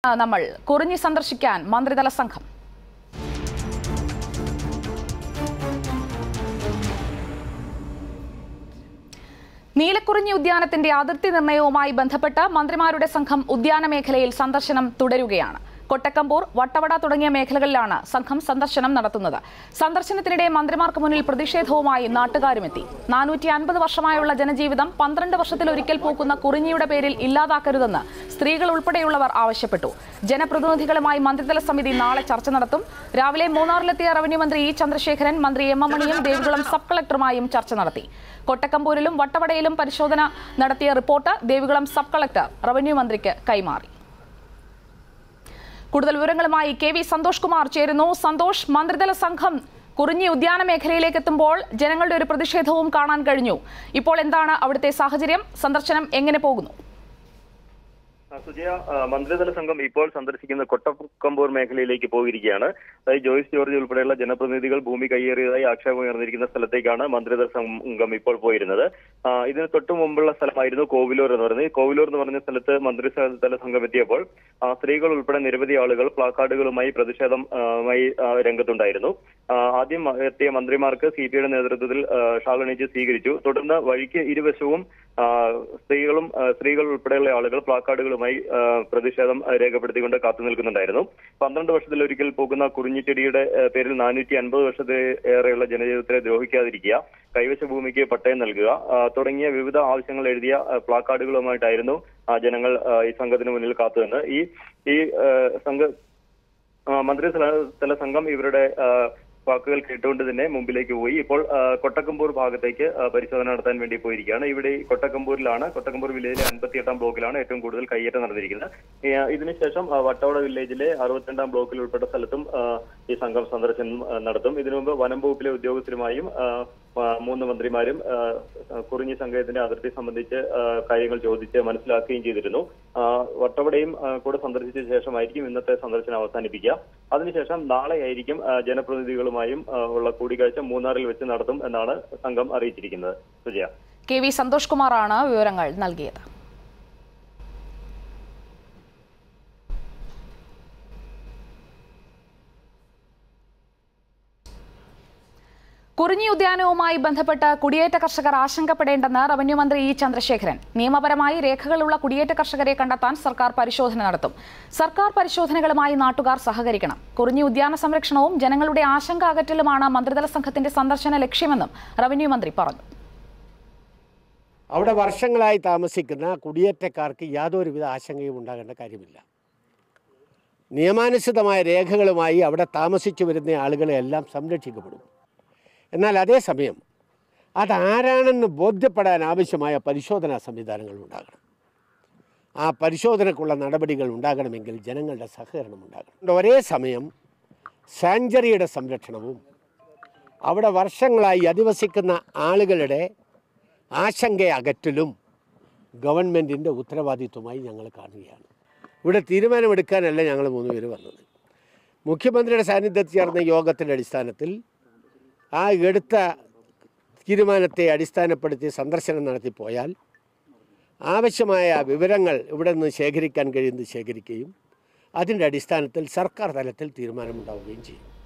ആ, നമ്മൾ കുറിഞ്ഞി സന്ദർശിക്കാൻ മന്ത്രിതല സംഘം നീലക്കുറിഞ്ഞി ഉദ്യാനത്തിന്റെ അതിർത്തി നിർണയവുമായി ബന്ധപ്പെട്ട് മന്ത്രിമാരുടെ സംഘം ഉദ്യാന മേഖലയിൽ സന്ദർശനം തുടരുകയാണ് കൊട്ടക്കമ്പൂർ വട്ടവട തുടങ്ങിയ മേഖലകളിലാണ് സംഘം സന്ദർശനം നടത്തുന്നത് സന്ദർശനത്തിനിടെ മന്ത്രിമാർക്ക് മുന്നിൽ പ്രതിഷേധവുമായി നാട്ടുകാരുമെത്തി നാനൂറ്റി അൻപത് വർഷമായുള്ള ജനജീവിതം പന്ത്രണ്ട് വർഷത്തിലൊരിക്കൽ പൂക്കുന്ന കുറിഞ്ഞിയുടെ പേരിൽ ഇല്ലാതാക്കരുതെന്ന് സ്ത്രീകൾ ഉൾപ്പെടെയുള്ളവർ ആവശ്യപ്പെട്ടു ജനപ്രതിനിധികളുമായി മന്ത്രിതല സമിതി നാളെ ചർച്ച നടത്തും രാവിലെ മൂന്നാറിലെത്തിയ റവന്യൂ മന്ത്രി ഇ ചന്ദ്രശേഖരൻ മന്ത്രി എം എം മണിയും ദേവികുളം സബ് കളക്ടറുമായും ചർച്ച നടത്തി കൊട്ടക്കമ്പൂരിലും വട്ടവടയിലും പരിശോധന നടത്തിയ report Devikulam sub collector revenue മന്ത്രിക്ക് കൈമാറി കൂടുതൽ വിവരങ്ങളുമായി കെ വി സന്തോഷ് കുമാർ ചേരുന്നു സന്തോഷ് മന്ത്രിതല സംഘം കുറിഞ്ഞി ഉദ്യാന മേഖലയിലേക്ക് എത്തുമ്പോൾ ജനങ്ങളുടെ ഒരു പ്രതിഷേധവും കാണാൻ കഴിഞ്ഞു ഇപ്പോൾ എന്താണ് അവിടുത്തെ സാഹചര്യം സന്ദർശനം എങ്ങനെ പോകുന്നു ആ, സുജയ ആ, മന്ത്രിതല സംഘം ഇപ്പോൾ സന്ദർശിക്കുന്ന കൊട്ടക്കമ്പൂർ മേഖലയിലേക്ക് പോയിരിക്കുകയാണ് അതായത് ജോയ്സ് ജോർജ് ഉൾപ്പെടെയുള്ള ജനപ്രതിനിധികൾ ഭൂമി കയ്യേറിയതായി ആക്ഷേപം ഉയർന്നിരിക്കുന്ന സ്ഥലത്തേക്കാണ് മന്ത്രിതല സംഘം ഇപ്പോൾ പോയിരുന്നത് ആ, ഇതിന് തൊട്ടു മുമ്പുള്ള സ്ഥലമായിരുന്നു കോവിലൂർ എന്ന് പറയുന്നത് ഈ കോവിലൂർ എന്ന് പറഞ്ഞ സ്ഥലത്ത് മന്ത്രിതല സംഘം എത്തിയപ്പോൾ ആ, സ്ത്രീകൾ ഉൾപ്പെടെ നിരവധി ആളുകൾ പ്ലാക്കാർഡുകളുമായി പ്രതിഷേധം ആ, മായി ആ, രംഗത്തുണ്ടായിരുന്നു ആ, ആദ്യം എത്തിയ മന്ത്രിമാർക്ക് സി പി ഐയുടെ നേതൃത്വത്തിൽ ആ, ഷാൾ അണിയിച്ച് സ്വീകരിച്ചു തുടർന്ന് വഴിക്ക് ഇരുവശവും ആ, സ്ത്രീകളും ആ, സ്ത്രീകൾ ഉൾപ്പെടെയുള്ള ആളുകൾ പ്ലാക്കാർഡുകളുമായി ആ, പ്രതിഷേധം ആ, രേഖപ്പെടുത്തിക്കൊണ്ട് കാത്തു നിൽക്കുന്നുണ്ടായിരുന്നു പന്ത്രണ്ട് വർഷത്തിൽ ഒരിക്കൽ പോകുന്ന കുറിഞ്ഞിച്ചെടിയുടെ ആ, പേരിൽ നാനൂറ്റി അൻപത് വർഷത്തെ ഏറെയുള്ള ജനജീവിതത്തെ ദ്രോഹിക്കാതിരിക്കുക കൈവശ ഭൂമിക്ക് പട്ടയം നൽകുക ആ, തുടങ്ങിയ വിവിധ ആവശ്യങ്ങൾ എഴുതിയ ആ, പ്ലാക്കാർഡുകളുമായിട്ടായിരുന്നു ആ, ജനങ്ങൾ ആ, ഈ സംഘത്തിന് മുന്നിൽ കാത്തുനിന്ന് ഈ ഈ ആ, സംഘ ആ, മന്ത്രിതല തല സംഘം ഇവരുടെ ആ, വാക്കുകൾ കേട്ടുകൊണ്ട് തന്നെ മുമ്പിലേക്ക് പോയി ഇപ്പോൾ ആ, കൊട്ടക്കമ്പൂർ ഭാഗത്തേക്ക് ആ, പരിശോധന നടത്താൻ വേണ്ടി പോയിരിക്കുകയാണ് ഇവിടെ ഈ കൊട്ടക്കമ്പൂരിലാണ് കൊട്ടക്കമ്പൂർ വില്ലേജിലെ അൻപത്തിയെട്ടാം ബ്ലോക്കിലാണ് ഏറ്റവും കൂടുതൽ കയ്യേറ്റം നടന്നിരിക്കുന്നത് ഈ, ആ, ഇതിനുശേഷം ആ, വട്ടവട വില്ലേജിലെ അറുപത്തിരണ്ടാം ബ്ലോക്കിൽ ഉൾപ്പെട്ട സ്ഥലത്തും ആ, ഈ സംഘം സന്ദർശനം ആ, നടത്തും ഇതിനു മുമ്പ് വനം വകുപ്പിലെ ഉദ്യോഗസ്ഥരുമായും ആ, ആ, മൂന്ന് മന്ത്രിമാരും ആ, കുറിഞ്ഞി സംഘത്തിന്റെ അതിർത്തി സംബന്ധിച്ച് ആ, കാര്യങ്ങൾ ചോദിച്ച് മനസ്സിലാക്കുകയും ചെയ്തിരുന്നു ആ, വട്ടവടയും ആ, കൂടെ സന്ദർശിച്ച ശേഷമായിരിക്കും ഇന്നത്തെ സന്ദർശനം അവസാനിപ്പിക്കുക അതിനുശേഷം നാളെയായിരിക്കും ആ, ജനപ്രതിനിധികളുമായും ആ, ഉള്ള കൂടിക്കാഴ്ച മൂന്നാറിൽ വെച്ച് നടത്തും എന്നാണ് സംഘം അറിയിച്ചിരിക്കുന്നത് സുജയ കെ വി സന്തോഷ് കുമാറാണ് വിവരങ്ങൾ നൽകിയത് കുറിഞ്ഞി ഉദ്യാനവുമായി ബന്ധപ്പെട്ട് കുടിയേറ്റ കർഷകർ ആശങ്കപ്പെടേണ്ടെന്ന് റവന്യൂ മന്ത്രി ഇ ചന്ദ്രശേഖരൻ നിയമപരമായി രേഖകളുള്ള കുടിയേറ്റ കർഷകരെ കണ്ടെത്താൻ സർക്കാർ പരിശോധന നടത്തും സർക്കാർ പരിശോധനകളുമായി നാട്ടുകാർ സഹകരിക്കണം കുറിഞ്ഞി ഉദ്യാന സംരക്ഷണവും ജനങ്ങളുടെ ആശങ്ക അകറ്റലുമാണ് മന്ത്രിതല സംഘത്തിന്റെ സന്ദർശന ലക്ഷ്യമെന്നും റവന്യൂ മന്ത്രി പറഞ്ഞു അവിടെ വർഷങ്ങളായി താമസിക്കുന്ന കുടിയേറ്റക്കാർക്ക് യാതൊരുവിധ ആശങ്കയും ഉണ്ടാകേണ്ട കാര്യമില്ല നിയമാനുസൃതമായ രേഖകളുമായി അവിടെ താമസിച്ചു വരുന്ന ആളുകളെല്ലാം സംരക്ഷിക്കപ്പെടും എന്നാൽ അതേസമയം അതാരാണെന്ന് ബോധ്യപ്പെടാൻ ആവശ്യമായ പരിശോധനാ സംവിധാനങ്ങൾ ഉണ്ടാകണം ആ പരിശോധനക്കുള്ള നടപടികൾ ഉണ്ടാകണമെങ്കിൽ ജനങ്ങളുടെ സഹകരണം ഉണ്ടാകണം ഒരേ സമയം സാഞ്ചറിയുടെ സംരക്ഷണവും അവിടെ വർഷങ്ങളായി അധിവസിക്കുന്ന ആളുകളുടെ ആശങ്ക അകറ്റലും ഗവൺമെൻറ്റിൻ്റെ ഉത്തരവാദിത്വമായി ഞങ്ങൾ കാണുകയാണ് ഇവിടെ തീരുമാനമെടുക്കാനല്ല ഞങ്ങൾ മൂന്ന് പേര് വന്നത് മുഖ്യമന്ത്രിയുടെ സാന്നിധ്യത്തിൽ ചേർന്ന യോഗത്തിൻ്റെ അടിസ്ഥാനത്തിൽ ആ എടുത്ത തീരുമാനത്തെ അടിസ്ഥാനപ്പെടുത്തി സന്ദർശനം നടത്തി പോയാൽ ആവശ്യമായ വിവരങ്ങൾ ഇവിടെ നിന്ന് ശേഖരിക്കാൻ കഴിയുന്നത് ശേഖരിക്കുകയും അതിൻ്റെ അടിസ്ഥാനത്തിൽ സർക്കാർ തലത്തിൽ തീരുമാനമുണ്ടാവുകയും ചെയ്യും